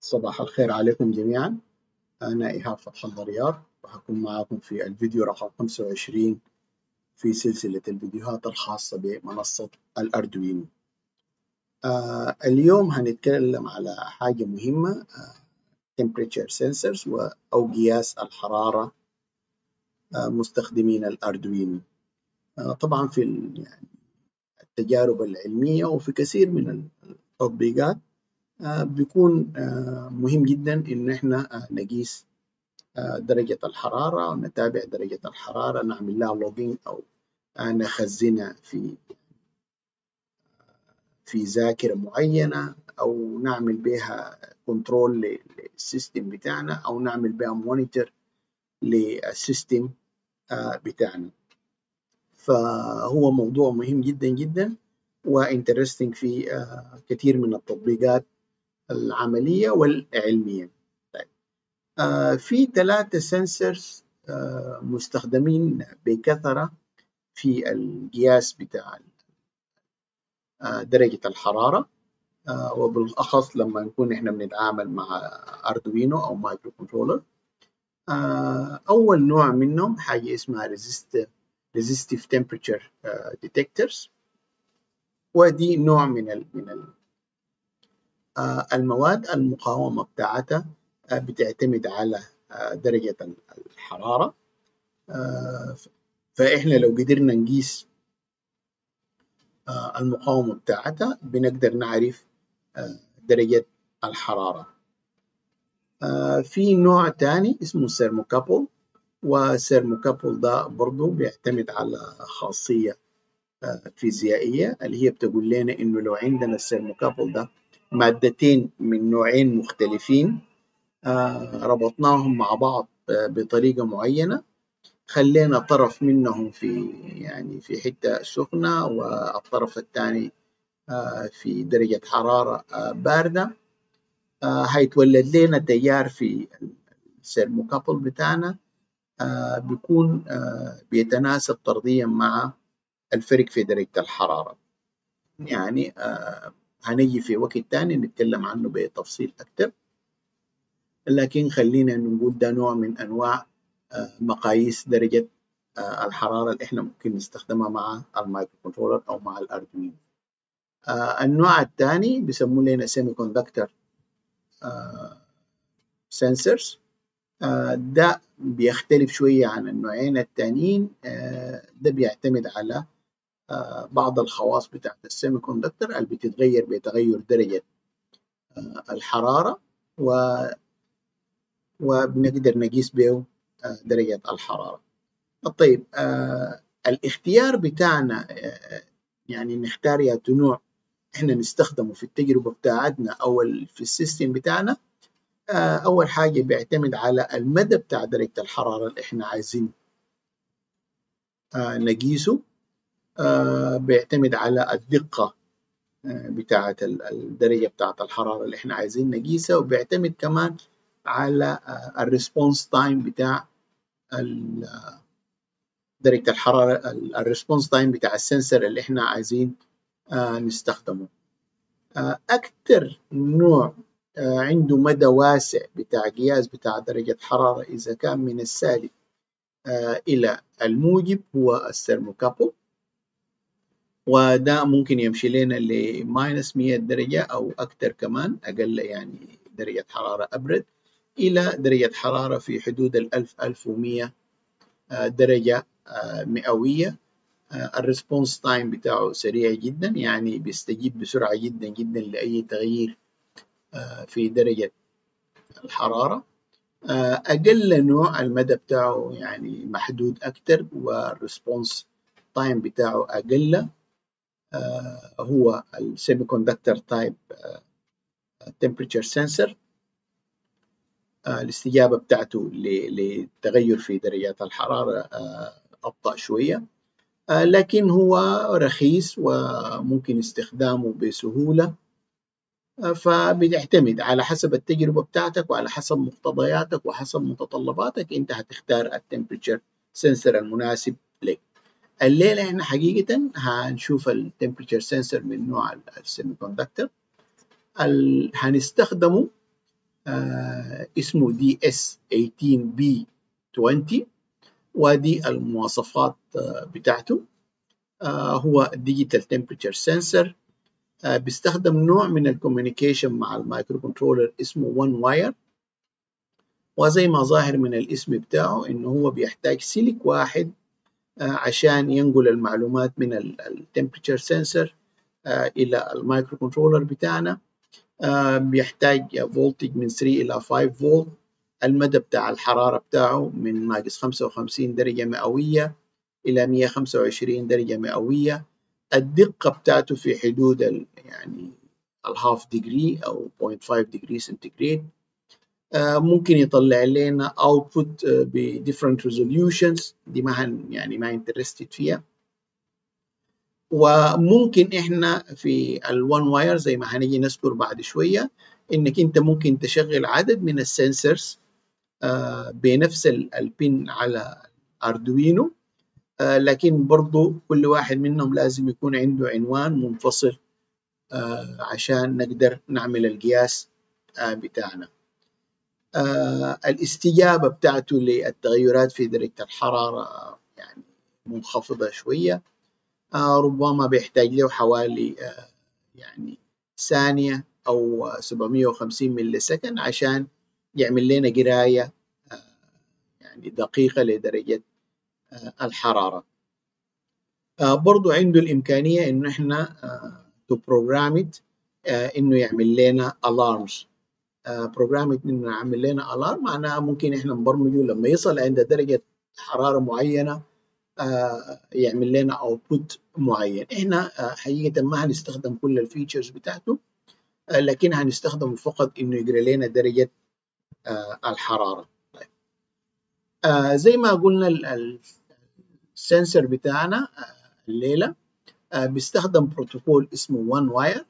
صباح الخير عليكم جميعا أنا إيهاب فتح الله رياض وحكون معكم في الفيديو رقم 25 في سلسلة الفيديوهات الخاصة بمنصة الأردوينو آه اليوم هنتكلم على حاجة مهمة آه temperature sensors أو قياس الحرارة آه مستخدمين الأردوينو آه طبعا في يعني التجارب العلمية وفي كثير من التطبيقات آه، بيكون آه، مهم جدا إن إحنا آه، نقيس درجة الحرارة ونتابع درجة الحرارة نعمل لها لوجين أو نخزنها في في ذاكرة معينة أو نعمل بها كنترول للسيستم بتاعنا أو نعمل بها مونيتور للسيستم بتاعنا فهو موضوع مهم جدا جدا وانترستنج في كثير من التطبيقات العملية والعلمية طيب. آه في ثلاثة سنسرز آه مستخدمين بكثرة في القياس بتاع آه درجة الحرارة آه وبالأخص لما نكون إحنا بنتعامل مع أردوينو أو مايكرو كنترولر آه أول نوع منهم حاجة اسمها resistive temperature detectors ودي نوع من ال من ال آه، المواد المقاومة بتاعتها آه، بتعتمد على آه، درجة الحرارة فإحنا لو قدرنا نقيس المقاومة بتاعتها بنقدر نعرف درجة الحرارة في نوع تاني اسمه سيرموكابل وسيرموكابل ده برضه بيعتمد على خاصية فيزيائية اللي هي بتقول لنا إنه لو عندنا السيرموكابل ده مادتين من نوعين مختلفين آه، ربطناهم مع بعض آه، بطريقة معينة خلينا طرف منهم في يعني في حتة سخنة والطرف الثاني آه، في درجة حرارة باردة هيتولد لنا تيار في السيرموكابل بتاعنا بيكون بيتناسب طرديا مع الفرق في درجة الحرارة يعني هنجي في وقت تاني نتكلم عنه بتفصيل أكتر لكن خلينا نقول ده نوع من أنواع آه، مقاييس درجة آه، الحرارة اللي احنا ممكن نستخدمها مع المايكرو كنترولر أو مع الأردوينو آه، النوع الثاني بيسموه لنا سيمي كوندكتور سنسرز ده بيختلف شوية عن النوعين التانيين ده بيعتمد على بعض الخواص بتاعت السيمي كوندكتور اللي بتتغير بتغير درجة آه، الحرارة و وبنقدر نقيس به آه، درجة الحرارة طيب آه الاختيار بتاعنا آه يعني نختار يا نوع احنا نستخدمه في التجربة بتاعتنا او في السيستم بتاعنا آه اول حاجة بيعتمد على المدى بتاع درجة الحرارة اللي احنا عايزين آه نقيسه آه، بيعتمد على الدقة آه، بتاعة الدرجة بتاعة الحرارة اللي احنا عايزين نقيسها وبيعتمد كمان على الريسبونس تايم بتاع درجة الحرارة الريسبونس تايم بتاع السنسر اللي احنا عايزين آه، نستخدمه أكثر نوع عنده مدى واسع بتاع قياس بتاع درجة حرارة إذا كان من السالب إلى الموجب هو الثرموكابل وده ممكن يمشي لنا لماينس 100 درجة أو أكثر كمان أقل يعني درجة حرارة أبرد إلى درجة حرارة في حدود ال 1000 1100 درجة آه، مئوية آه، الريسبونس تايم بتاعه سريع جدا يعني بيستجيب بسرعة جدا جدا لأي تغيير آه، في درجة الحرارة أقل نوع المدى بتاعه يعني محدود أكثر والريسبونس تايم بتاعه أقل آه، هو السيمي كوندكتور تايب temperature sensor آه، الاستجابة بتاعته للتغير في درجات الحرارة آه، أبطأ شوية لكن هو رخيص وممكن استخدامه بسهولة فبيعتمد على حسب التجربة بتاعتك وعلى حسب مقتضياتك وحسب متطلباتك انت هتختار التمبريتشر سنسر المناسب لك الليلة احنا حقيقة هنشوف التمبريتشر سنسور من نوع السيمي كوندكتور هنستخدمه اسمه دي اس 18 بي 20 ودي المواصفات بتاعته هو ديجيتال تمبريتشر سنسر بيستخدم نوع من الكوميونيكيشن مع المايكرو كنترولر اسمه وان واير وزي ما ظاهر من الاسم بتاعه انه هو بيحتاج سلك واحد عشان ينقل المعلومات من التمبريتشر سنسر الى المايكرو كنترولر بتاعنا بيحتاج فولتج من 3 الى 5 فولت المدى بتاع الحرارة بتاعه من ناقص 55 درجة مئوية إلى 125 درجة مئوية الدقة بتاعته في حدود ال يعني الهاف ديجري أو 0.5 ديجري سنتيجريد ممكن يطلع لنا output ب different resolutions دي ما هن يعني ما interested فيها وممكن احنا في الوان واير زي ما هنيجي نذكر بعد شويه انك انت ممكن تشغل عدد من السنسرز بنفس البين على اردوينو لكن برضو كل واحد منهم لازم يكون عنده عنوان منفصل عشان نقدر نعمل القياس بتاعنا الاستجابة بتاعته للتغيرات في درجة الحرارة يعني منخفضة شوية ربما بيحتاج له حوالي يعني ثانية أو 750 ملي سكند عشان يعمل لنا قراية يعني دقيقة لدرجة الحرارة برضو عنده الإمكانية إنه إحنا to program it إنه يعمل لنا alarms بروجرام إنه يعمل لنا alarm معناها ممكن إحنا نبرمجه لما يصل عند درجة حرارة معينة يعمل لنا اوتبوت معين احنا حقيقه ما هنستخدم كل الفيتشرز بتاعته لكن هنستخدم فقط انه يقرا لنا درجه الحراره طيب. زي ما قلنا السنسر بتاعنا الليله بيستخدم بروتوكول اسمه وان واير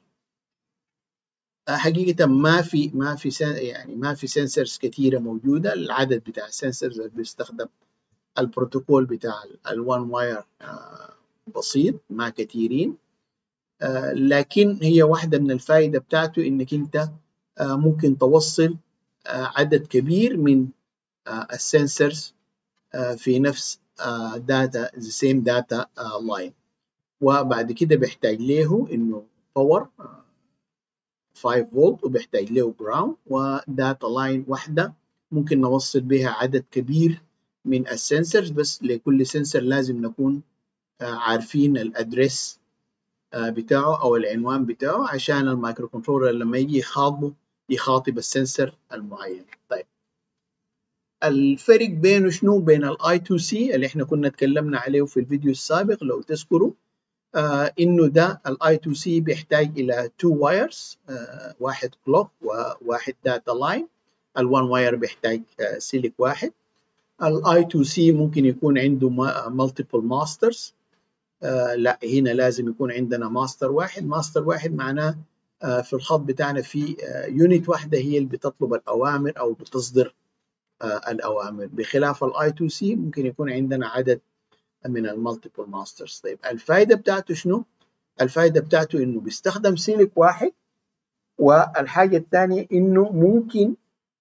حقيقة ما في ما في يعني ما في سنسرز كثيرة موجودة العدد بتاع السنسرز اللي بيستخدم البروتوكول بتاع الوان واير بسيط ما كثيرين لكن هي واحدة من الفائدة بتاعته انك انت ممكن توصل عدد كبير من السنسرز في نفس داتا the same data line وبعد كده بيحتاج له انه باور 5 فولت وبيحتاج له جراوند وداتا لاين واحدة ممكن نوصل بها عدد كبير من السنسرز بس لكل سنسر لازم نكون عارفين الادريس بتاعه او العنوان بتاعه عشان المايكرو كنترولر لما يجي يخاطبه يخاطب السنسر المعين طيب الفرق بينه شنو بين الاي 2 سي اللي احنا كنا اتكلمنا عليه في الفيديو السابق لو تذكروا آه انه ده الاي 2 سي بيحتاج الى تو وايرز آه واحد كلوك وواحد داتا لاين الوان واير بيحتاج آه سلك واحد الاي 2 سي ممكن يكون عنده مالتيبل ماسترز آه لا هنا لازم يكون عندنا ماستر واحد ماستر واحد معناه آه في الخط بتاعنا في آه يونت واحدة هي اللي بتطلب الأوامر أو بتصدر آه الأوامر بخلاف الاي 2 سي ممكن يكون عندنا عدد من المالتيبل ماسترز طيب الفائدة بتاعته شنو؟ الفائدة بتاعته إنه بيستخدم سلك واحد والحاجة الثانية إنه ممكن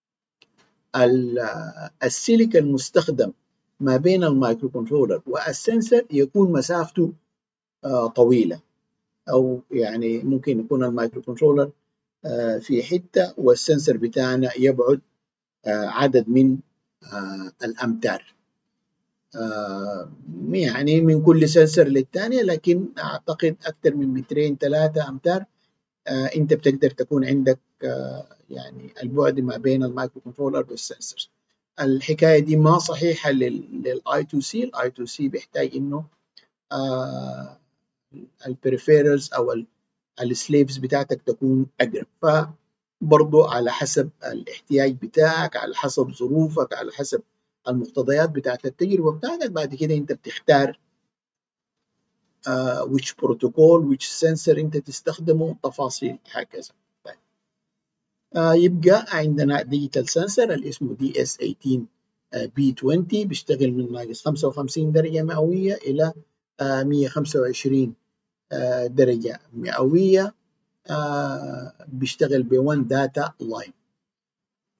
السلك المستخدم ما بين المايكرو كنترولر والسنسر يكون مسافته طويلة أو يعني ممكن يكون المايكرو كنترولر في حتة والسنسر بتاعنا يبعد عدد من الأمتار يعني من كل سنسر للثانية لكن أعتقد أكثر من مترين ثلاثة أمتار أنت بتقدر تكون عندك يعني البعد ما بين المايكرو كنترولر والسنسر الحكاية دي ما صحيحة للاي 2 سي الاي 2 سي بيحتاج انه البريفيرالز او السليفز بتاعتك تكون اقرب فبرضو على حسب الاحتياج بتاعك على حسب ظروفك على حسب المقتضيات بتاعت التجربة بتاعتك بعد كده انت بتختار uh, which protocol which sensor انت تستخدمه تفاصيل هكذا طيب. uh, يبقى عندنا ديجيتال سنسر اللي اسمه دي اس 18 بي 20 بيشتغل من ناقص 55 درجة مئوية إلى uh, 125 درجة مئوية بيشتغل ب 1 داتا لاين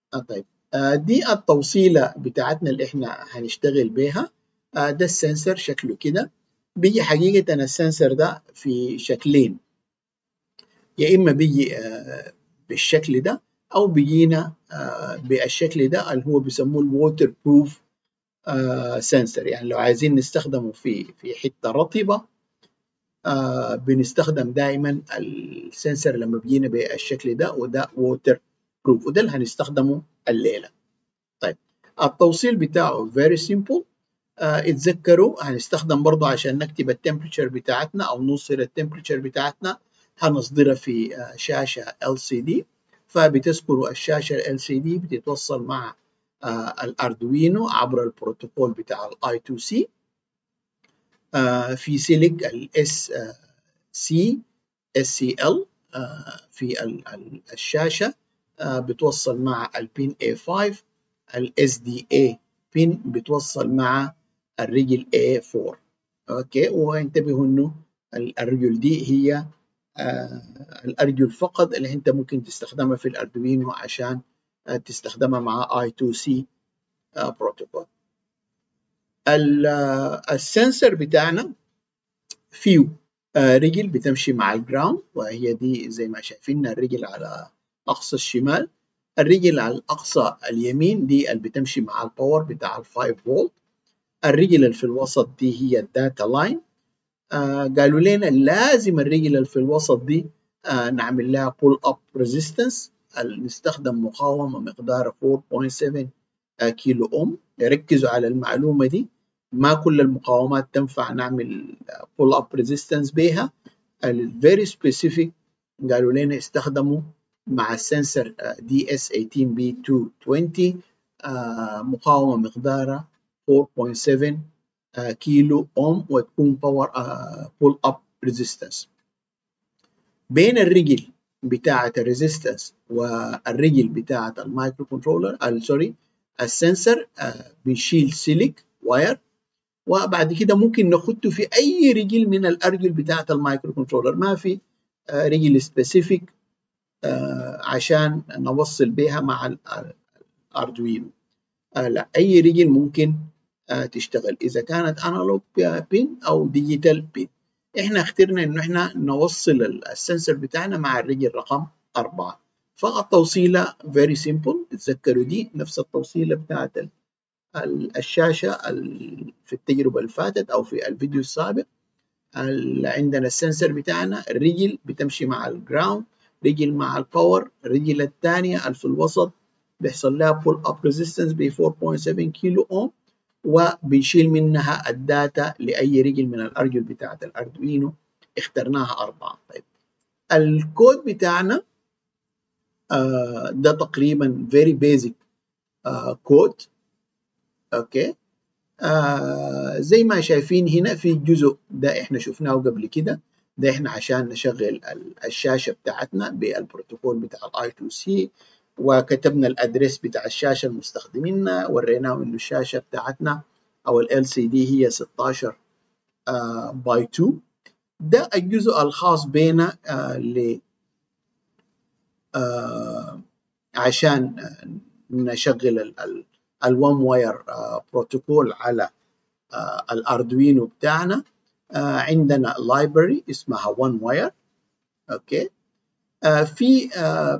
آه طيب آه دي التوصيلة بتاعتنا اللي احنا هنشتغل بيها آه ده السنسر شكله كده بيجي حقيقة السنسر ده في شكلين يا إما بيجي آه بالشكل ده أو بيجينا آه بالشكل ده اللي هو بيسموه الووتر بروف سنسر يعني لو عايزين نستخدمه في في حتة رطبة آه بنستخدم دائما السنسر لما بيجينا بالشكل ده وده ووتر بروف وده اللي هنستخدمه الليلة طيب التوصيل بتاعه very simple آه اتذكروا هنستخدم برضه عشان نكتب التمبريتشر بتاعتنا او نوصل التمبريتشر بتاعتنا هنصدرها في آه شاشة LCD فبتذكروا الشاشة LCD بتتوصل مع آه الاردوينو عبر البروتوكول بتاع الاي 2 سي في سيليك الاس سي اس سي ال في الشاشة بتوصل مع البين A5 الاس دي اي بين بتوصل مع الرجل A4 اوكي وانتبهوا انه الارجل دي هي آه الارجل فقط اللي انت ممكن تستخدمها في الاردوينو عشان آه تستخدمها مع I2C آه بروتوكول السنسر بتاعنا فيه رجل بتمشي مع الجراوند وهي دي زي ما شايفين الرجل على اقصى الشمال الرجل على الاقصى اليمين دي اللي بتمشي مع الباور بتاع ال 5 فولت الرجل اللي في الوسط دي هي الداتا لاين آه قالوا لنا لازم الرجل اللي في الوسط دي آه نعمل لها بول اب ريزيستنس نستخدم مقاومه مقدارها 4.7 آه كيلو اوم ركزوا على المعلومه دي ما كل المقاومات تنفع نعمل بول اب ريزيستنس بيها الفيري سبيسيفيك قالوا لنا استخدموا مع السنسر دي اس 18 بي 220 مقاومه مقدارها 4.7 كيلو اوم وتكون باور بول اب ريزيستنس بين الرجل بتاعة الريزيستنس والرجل بتاعة المايكرو كنترولر سوري السنسر بيشيل سيليك واير وبعد كده ممكن نخده في اي رجل من الارجل بتاعة المايكرو كنترولر ما في رجل سبيسيفيك عشان نوصل بها مع الاردوينو لا اي رجل ممكن تشتغل اذا كانت انالوج بين او ديجيتال بين احنا اخترنا انه احنا نوصل السنسر بتاعنا مع الرجل رقم أربعة فالتوصيلة very simple تتذكروا دي نفس التوصيلة بتاعت الشاشة في التجربة اللي فاتت أو في الفيديو السابق عندنا السنسر بتاعنا الرجل بتمشي مع الجراوند رجل مع الباور الرجل الثانية اللي في الوسط بيحصل لها بول اب ريزيستنس ب 4.7 كيلو اوم وبنشيل منها الداتا لأي رجل من الأرجل بتاعت الأردوينو اخترناها أربعة طيب الكود بتاعنا آه ده تقريبا very basic آه كود اوكي آه زي ما شايفين هنا في جزء ده احنا شفناه قبل كده ده احنا عشان نشغل الشاشة بتاعتنا بالبروتوكول بتاع الاي 2 سي وكتبنا الادريس بتاع الشاشة المستخدميننا وريناهم انه الشاشة بتاعتنا او ال LCD هي 16 آه باي 2 ده الجزء الخاص بينا آه ل آه عشان نشغل الون واير بروتوكول على آه الاردوينو بتاعنا آه عندنا لايبرري اسمها one wire اوكي آه في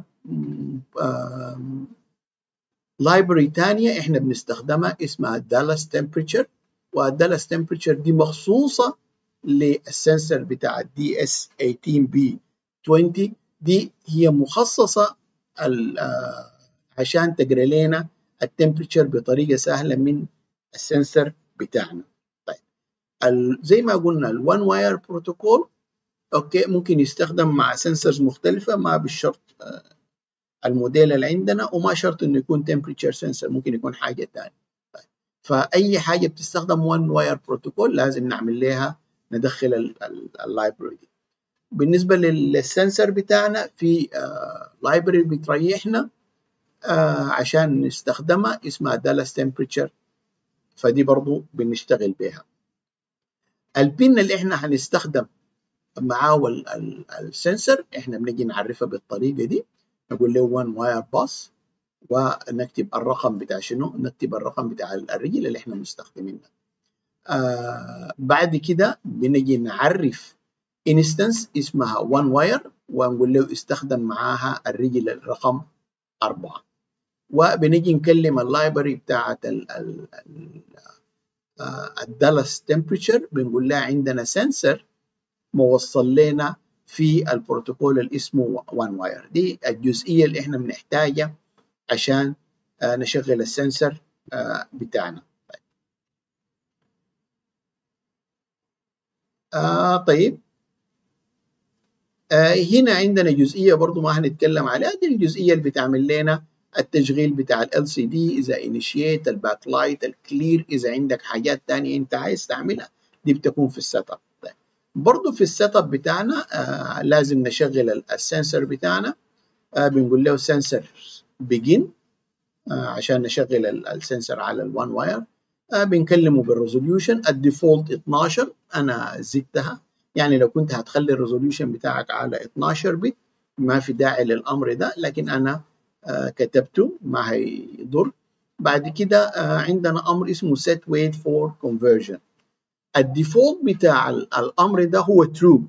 لايبرري تانية احنا بنستخدمها اسمها دالاس تمبريتشر والدالاس تمبريتشر دي مخصوصة للسنسر بتاع الدي اس 18 بي 20 دي هي مخصصة عشان تقرا لنا التمبريتشر بطريقة سهلة من السنسر بتاعنا زي ما قلنا الوان واير بروتوكول اوكي ممكن يستخدم مع سنسرز مختلفه ما بالشرط الموديل اللي عندنا وما شرط انه يكون temperature sensor ممكن يكون حاجه ثانيه فاي حاجه بتستخدم وان واير بروتوكول لازم نعمل لها ندخل اللايبرري دي بالنسبه للسنسر بتاعنا في لايبرري بتريحنا عشان نستخدمها اسمها دالاس تمبريتشر فدي برضو بنشتغل بها البين اللي احنا هنستخدم معاه السنسر احنا بنجي نعرفها بالطريقه دي نقول له 1 واير باس ونكتب الرقم بتاع شنو نكتب الرقم بتاع الرجل اللي احنا مستخدمينها آه بعد كده بنجي نعرف انستنس اسمها one wire ونقول له استخدم معاها الرجل الرقم أربعة وبنجي نكلم اللايبرري بتاعت الدالاس تمبريتشر بنقول لها عندنا سنسر موصل لنا في البروتوكول اللي اسمه وان واير دي الجزئيه اللي احنا بنحتاجها عشان آه نشغل السنسر آه بتاعنا طيب. آه طيب آه هنا عندنا جزئيه برضو ما هنتكلم عليها دي الجزئيه اللي بتعمل لنا التشغيل بتاع ال LCD اذا انيشيت الباك لايت الكلير اذا عندك حاجات ثانيه انت عايز تعملها دي بتكون في السيت اب طيب. برضه في السيت اب بتاعنا آه لازم نشغل السنسر بتاعنا آه بنقول له سنسر بيجن آه عشان نشغل السنسر على الوان واير آه بنكلمه بالريزوليوشن الديفولت 12 انا زدتها يعني لو كنت هتخلي الريزوليوشن بتاعك على 12 بت ما في داعي للامر ده لكن انا آه كتبته ما هيضر بعد كده آه عندنا امر اسمه set wait for conversion الديفولت بتاع الامر ده هو true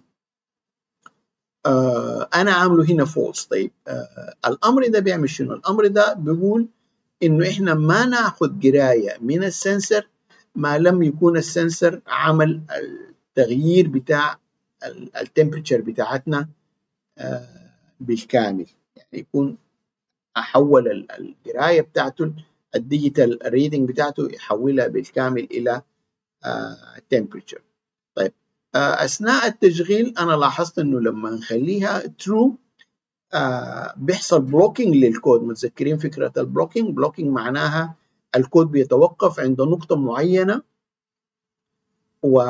آه انا عامله هنا false طيب آه الامر ده بيعمل شنو الامر ده بيقول انه احنا ما ناخذ قرايه من السنسر ما لم يكون السنسر عمل التغيير بتاع التمبريتشر بتاعتنا آه بالكامل يعني يكون احول القرايه بتاعته الديجيتال ريدنج بتاعته يحولها بالكامل الى temperature طيب اثناء التشغيل انا لاحظت انه لما نخليها true آه بيحصل بلوكينج للكود متذكرين فكره البلوكينج بلوكينج معناها الكود بيتوقف عند نقطه معينه و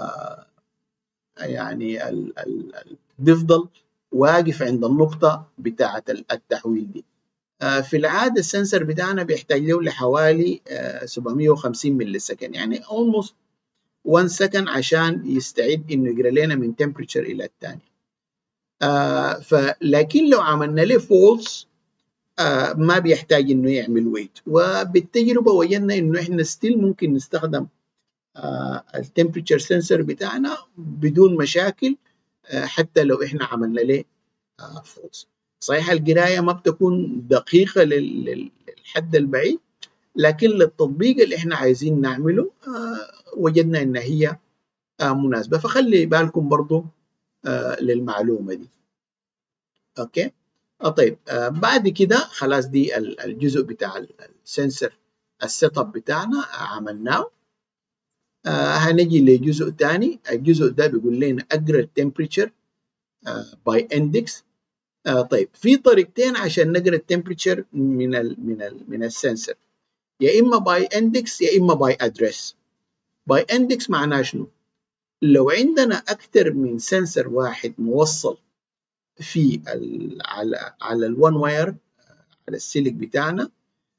يعني ال ال ال بيفضل واقف عند النقطه بتاعه التحويل دي آه في العاده السنسر بتاعنا بيحتاج له لحوالي آه 750 ملي سكند يعني almost 1 سكند عشان يستعد انه يقرا لنا من temperature الى الثاني آه فلكن لو عملنا له فولس آه ما بيحتاج انه يعمل ويت وبالتجربه وجدنا انه احنا ستيل ممكن نستخدم آه التمبريتشر سنسور بتاعنا بدون مشاكل آه حتى لو احنا عملنا له آه فولس صحيح القرايه ما بتكون دقيقه للحد البعيد لكن للتطبيق اللي احنا عايزين نعمله آه وجدنا ان هي آه مناسبه فخلي بالكم برضو آه للمعلومه دي اوكي آه طيب آه بعد كده خلاص دي الجزء بتاع السنسر السيت اب بتاعنا عملناه آه هنجي لجزء تاني الجزء ده بيقول لنا اقرا التمبريتشر باي اندكس آه طيب في طريقتين عشان نقرا التمبريتشر من ال من ال من السنسر يا اما باي اندكس يا اما باي ادريس باي اندكس معناه شنو لو عندنا اكثر من سنسر واحد موصل في ال على على الوان واير على السلك بتاعنا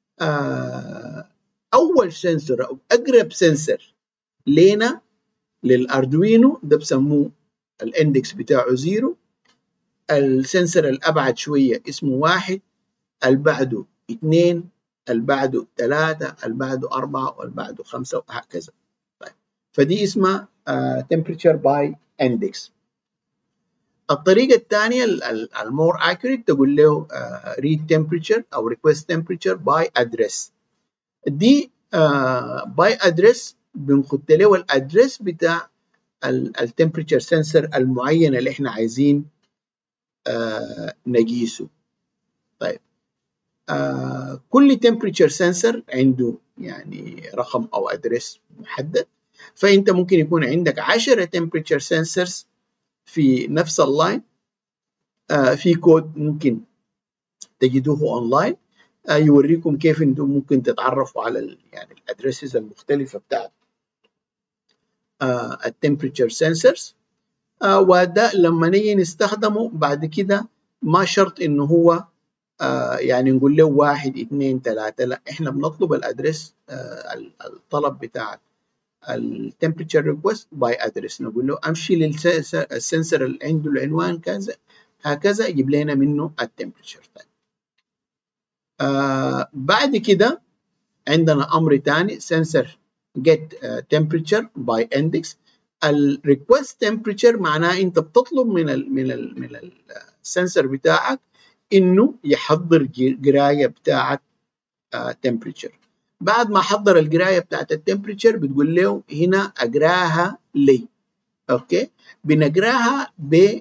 آه اول سنسر او اقرب سنسر لينا للاردوينو ده بسموه الاندكس بتاعه زيرو السنسر الابعد شويه اسمه واحد اللي بعده اثنين اللي بعده ثلاثه اللي بعده اربعه واللي بعده خمسه وهكذا طيب فدي اسمها uh, temperature by index الطريقه الثانيه المور accurate تقول له uh, read temperature او request temperature by address دي uh, by address بنخد له الادرس بتاع التمبريتشر سنسر المعين اللي احنا عايزين آه نقيسه طيب آه كل temperature sensor عنده يعني رقم او ادرس محدد فانت ممكن يكون عندك 10 temperature sensors في نفس اللاين آه في كود ممكن تجدوه اونلاين آه يوريكم كيف انتم ممكن تتعرفوا على يعني الادرسز المختلفه بتاعت آه التمبريتشر سنسرز آه وده لما نيجي نستخدمه بعد كده ما شرط انه هو آه يعني نقول له واحد اثنين ثلاثة لا احنا بنطلب الادرس آه الطلب بتاع التمبريتشر ريكوست باي ادرس نقول له امشي للسنسر اللي عنده العنوان كذا هكذا يجيب لنا منه التمبريتشر آه بعد كده عندنا امر ثاني sensor get uh, temperature by index ال request temperature معناه انت بتطلب من ال من ال من السنسر بتاعك انه يحضر قرايه بتاعت uh, temperature بعد ما حضر القرايه بتاعت التمبريتشر بتقول له هنا اقراها لي اوكي بنقراها ب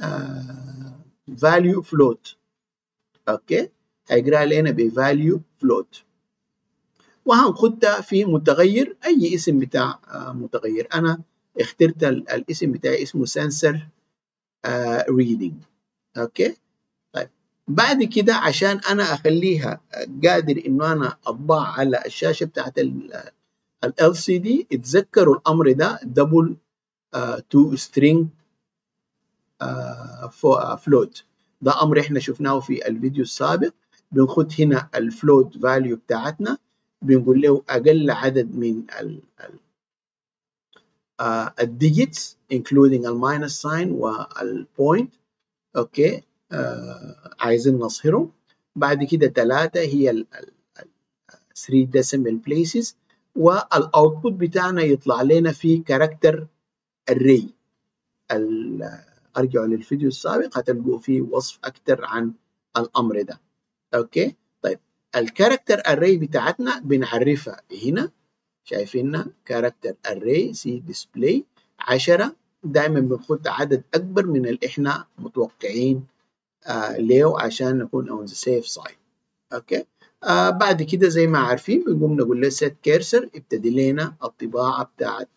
value float اوكي هيقراها لنا ب value float وهنخدها في متغير اي اسم بتاع متغير انا اخترت الاسم بتاعي اسمه sensor reading اوكي طيب بعد كده عشان انا اخليها قادر انه انا اطبع على الشاشه بتاعت ال LCD اتذكروا الامر ده دبل تو string float ده امر احنا شفناه في الفيديو السابق بنخد هنا الفلوت فاليو بتاعتنا بنقول له اقل عدد من ال الديجيتس including الماينس ساين والبوينت اوكي آه عايزين نصهره بعد كده ثلاثة هي ال 3 decimal places والاوتبوت بتاعنا يطلع لنا في كاركتر array ارجعوا للفيديو السابق هتلقوا فيه وصف اكثر عن الامر ده اوكي طيب الكاركتر array بتاعتنا بنعرفها هنا شايفينها كاركتر array سي ديسبلاي 10 دائما بنخد عدد اكبر من اللي احنا متوقعين آه ليه عشان نكون اون ذا سيف سايد اوكي آه بعد كده زي ما عارفين بنقوم نقول له set cursor ابتدي لنا الطباعه بتاعت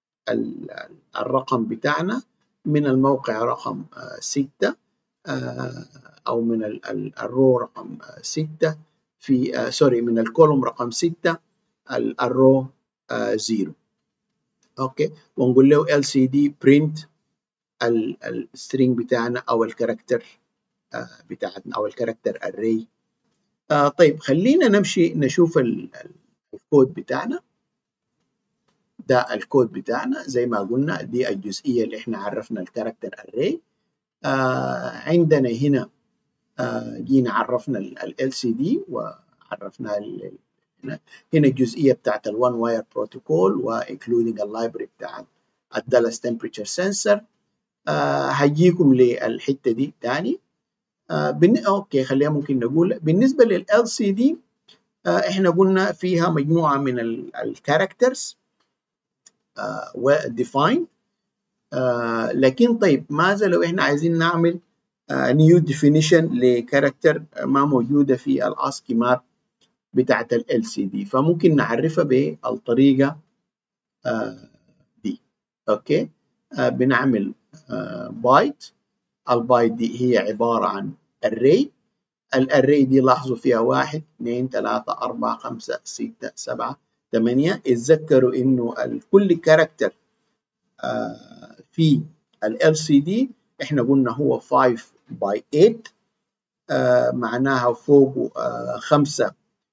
الرقم بتاعنا من الموقع رقم 6 أو من الرو رقم 6 في سوري من الكولوم رقم 6 الرو 0 أوكي ونقول له LCD print السترينج بتاعنا أو الكاركتر بتاعتنا أو الكاركتر array طيب خلينا نمشي نشوف الكود بتاعنا ده الكود بتاعنا زي ما قلنا دي الجزئية اللي احنا عرفنا الكاركتر array آه عندنا هنا آه جينا عرفنا ال LCD وعرفناها هنا هنا الجزئية بتاعت ال one wire protocol و including اللايبرري بتاع الدالاس temperature sensor آه هجيكم للحتة دي تاني آه بن... اوكي خلينا ممكن نقول بالنسبة لل LCD آه احنا قلنا فيها مجموعة من الكاركترز و define uh, لكن طيب ماذا لو احنا عايزين نعمل uh, new definition لكاركتر ما موجودة في الاسكي ماب بتاعت ال LCD فممكن نعرفها بالطريقة uh, دي اوكي بنعمل بايت البايت دي هي عبارة عن array الاري دي لاحظوا فيها واحد اثنين ثلاثة أربعة خمسة ستة سبعة 8 اتذكروا انه كل كاركتر آه في ال LCD احنا قلنا هو 5 باي 8 آه معناها فوقه آه 5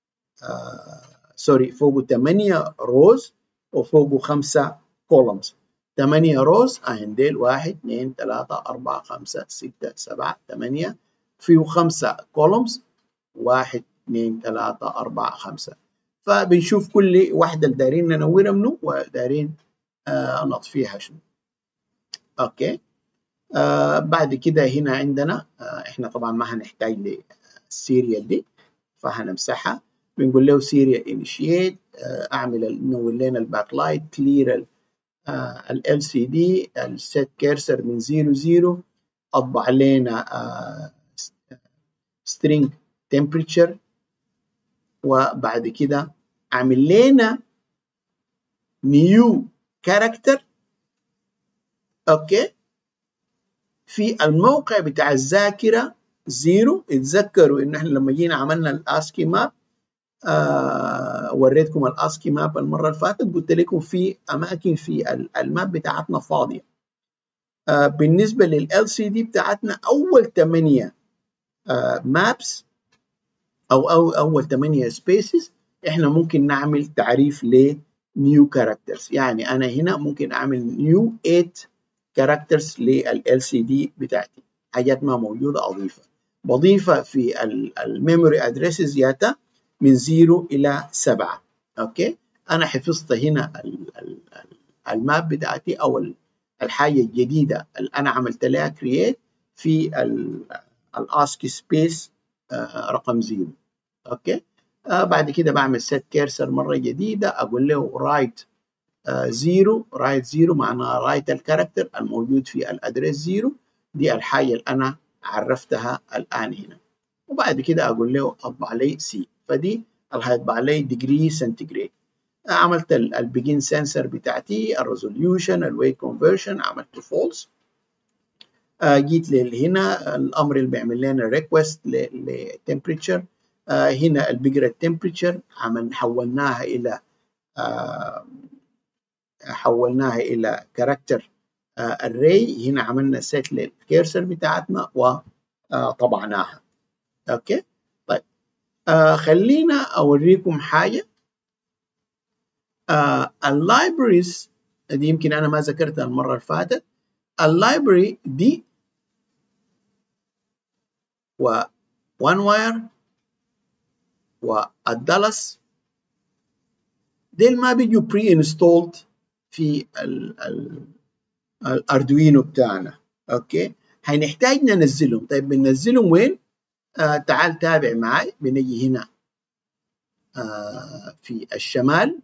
سوري فوقه 8 روز وفوقه 5 كولومز 8 روز اهن ديل 1 2 3 4 5 6 7 8 فيه 5 كولومز 1 2 3 4 5 فبنشوف كل واحدة اللي دايرين ننورها منه ودايرين آه نطفيها شنو اوكي آه بعد كده هنا عندنا آه احنا طبعا ما هنحتاج للسيريال دي فهنمسحها بنقول له سيريال انيشيت آه اعمل نور لنا الباك لايت كلير ال ال سي دي السيت كيرسر من 0 0 اطبع لنا آه string temperature وبعد كده اعمل لنا نيو كاركتر اوكي في الموقع بتاع الذاكره زيرو اتذكروا ان احنا لما جينا عملنا الاسكي ماب آه وريتكم الاسكي ماب المره اللي فاتت قلت لكم في اماكن في الماب بتاعتنا فاضيه آه بالنسبه لل سي دي بتاعتنا اول 8 آه مابس او او اول 8 سبيسز احنا ممكن نعمل تعريف ل new characters يعني انا هنا ممكن اعمل new 8 characters لل LCD بتاعتي حاجات ما موجوده اضيفها بضيفها في الميموري ادريسز ياتا من 0 إلى 7 أوكي أنا حفظت هنا الماب بتاعتي أو الحاجة الجديدة اللي أنا عملت لها كرييت في الاسكي سبيس رقم 0 أوكي آه بعد كده بعمل set كيرسر مرة جديدة أقول له رايت زيرو رايت زيرو معناها رايت الكاركتر الموجود في الادريس زيرو دي الحاجة اللي أنا عرفتها الآن هنا وبعد كده أقول له أطبع لي سي فدي اللي هيطبع لي ديجري سنتيجريد عملت البيجين سنسر بتاعتي الريزوليوشن الويت كونفرشن عملته فولس آه جيت لهنا الامر اللي بيعمل لنا ريكوست للتمبريتشر آه هنا البيجر التمبريتشر عمل حولناها الى آه حولناها الى كاركتر الري هنا عملنا سيت للكيرسر بتاعتنا وطبعناها اوكي طيب آه خلينا اوريكم حاجه آه اللايبريز دي يمكن انا ما ذكرتها المره اللي فاتت اللايبرري دي و وان واير والدالاس ديل ما بيجوا بري انستولد في ال ال الاردوينو بتاعنا اوكي هنحتاج ننزلهم طيب بننزلهم وين آه تعال تابع معي بنجي هنا آه في الشمال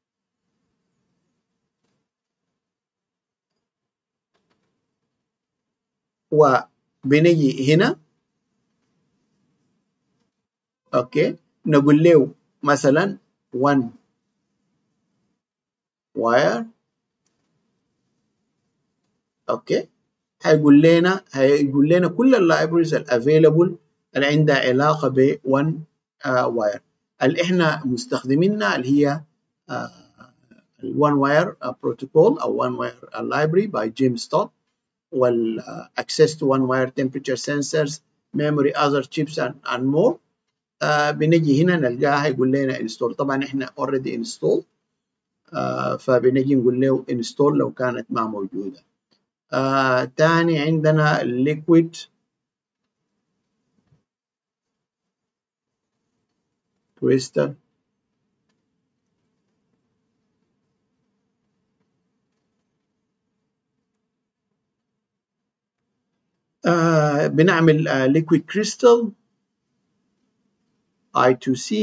وبنجي هنا اوكي نقول له مثلا 1 واير اوكي هيقول لنا هيقول لنا كل اللايبرز الافيلبل اللي عندها علاقه ب 1 واير اللي احنا مستخدمينها اللي هي ال 1 واير بروتوكول او 1 واير لايبرري باي جيم ستوت وال access to one wire temperature sensors memory other chips and, and more آه بنجي هنا نلقاها يقول لنا install طبعا احنا already install آه فبنجي نقول له install لو كانت ما موجودة آه تاني عندنا liquid crystal آه بنعمل آه liquid crystal I2C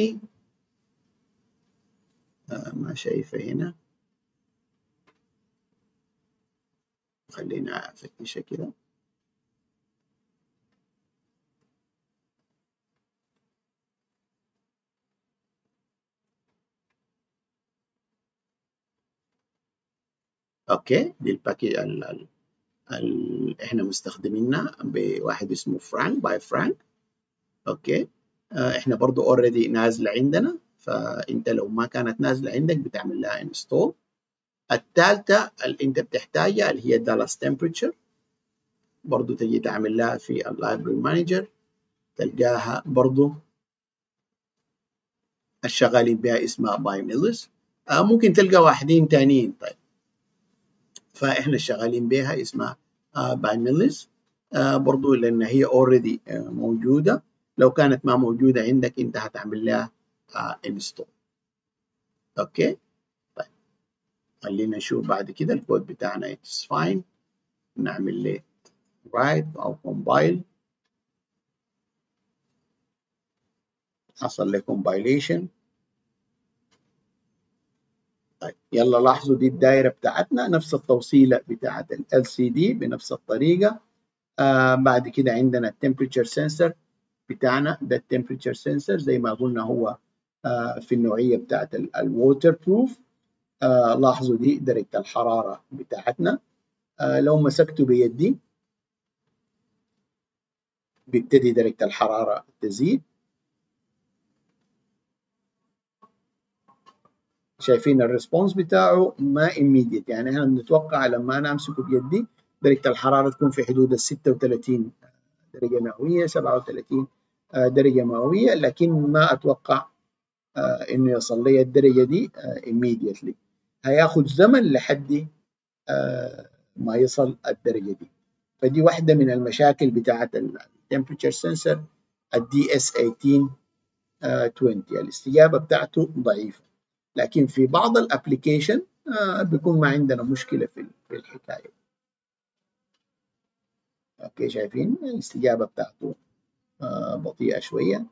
آه ما شايفة هنا خلينا أفتشها كده اوكي دي الباكي ال ال احنا مستخدمينها بواحد اسمه فرانك باي فرانك اوكي اه احنا برضو اوريدي نازله عندنا فانت لو ما كانت نازله عندك بتعمل لها انستول الثالثه اللي انت بتحتاجها اللي هي دالاس تمبريتشر برضو تجي تعمل لها في اللايبرري مانجر تلقاها برضو الشغالين بها اسمها باي ميلز آه ممكن تلقى واحدين تانيين طيب فاحنا شغالين بها اسمها باي ميلز برضو لان هي اوريدي موجوده لو كانت ما موجوده عندك انت هتعمل لها انستول اوكي طيب خلينا نشوف بعد كده الكود بتاعنا اتس فاين نعمل له رايت او كومبايل حصل له كومبايليشن طيب يلا لاحظوا دي الدائرة بتاعتنا نفس التوصيلة بتاعت ال LCD بنفس الطريقة آه بعد كده عندنا التمبريتشر سنسر بتاعنا ده التمبريتشر سنسر زي ما قلنا هو آه في النوعية بتاعت الووتر بروف آه لاحظوا دي درجة الحرارة بتاعتنا آه لو مسكته بيدي بيبتدي درجة الحرارة تزيد شايفين الريسبونس بتاعه ما immediate يعني احنا بنتوقع لما انا امسكه بيدي درجه الحراره تكون في حدود ال 36 درجه مئويه 37 درجه مئويه لكن ما اتوقع انه يصل لي الدرجه دي immediately هياخد زمن لحد ما يصل الدرجه دي فدي واحده من المشاكل بتاعه التمبريتشر سنسر الدي اس 18 20 الاستجابة بتاعته ضعيفة لكن في بعض الابليكيشن بيكون ما عندنا مشكلة في الحكاية اوكي شايفين الاستجابة بتاعته بطيئة شوية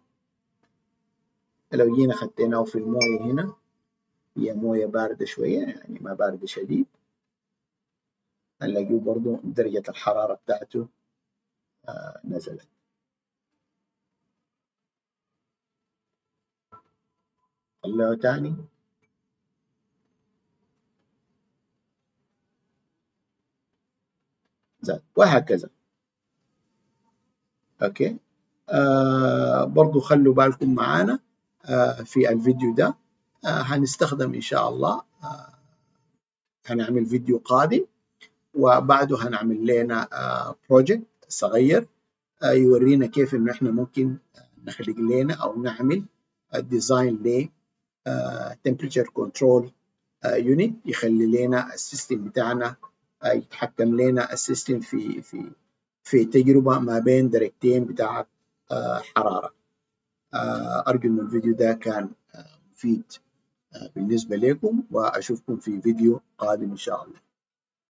لو جينا خديناه في الموية هنا هي موية باردة شوية يعني ما باردة شديد هنلاقيه برضو درجة الحرارة بتاعته آه نزلت طلعه تاني زاد وهكذا اوكي آه برضو خلوا بالكم معانا آه في الفيديو ده آه هنستخدم ان شاء الله آه هنعمل فيديو قادم وبعده هنعمل لنا بروجكت صغير يورينا كيف انه احنا ممكن نخلق لنا او نعمل ديزاين ل temperature control unit يخلي لنا السيستم بتاعنا يتحكم لنا السيستم في في في تجربة ما بين درجتين بتاعت حرارة أرجو أن الفيديو ده كان مفيد بالنسبة لكم وأشوفكم في فيديو قادم إن شاء الله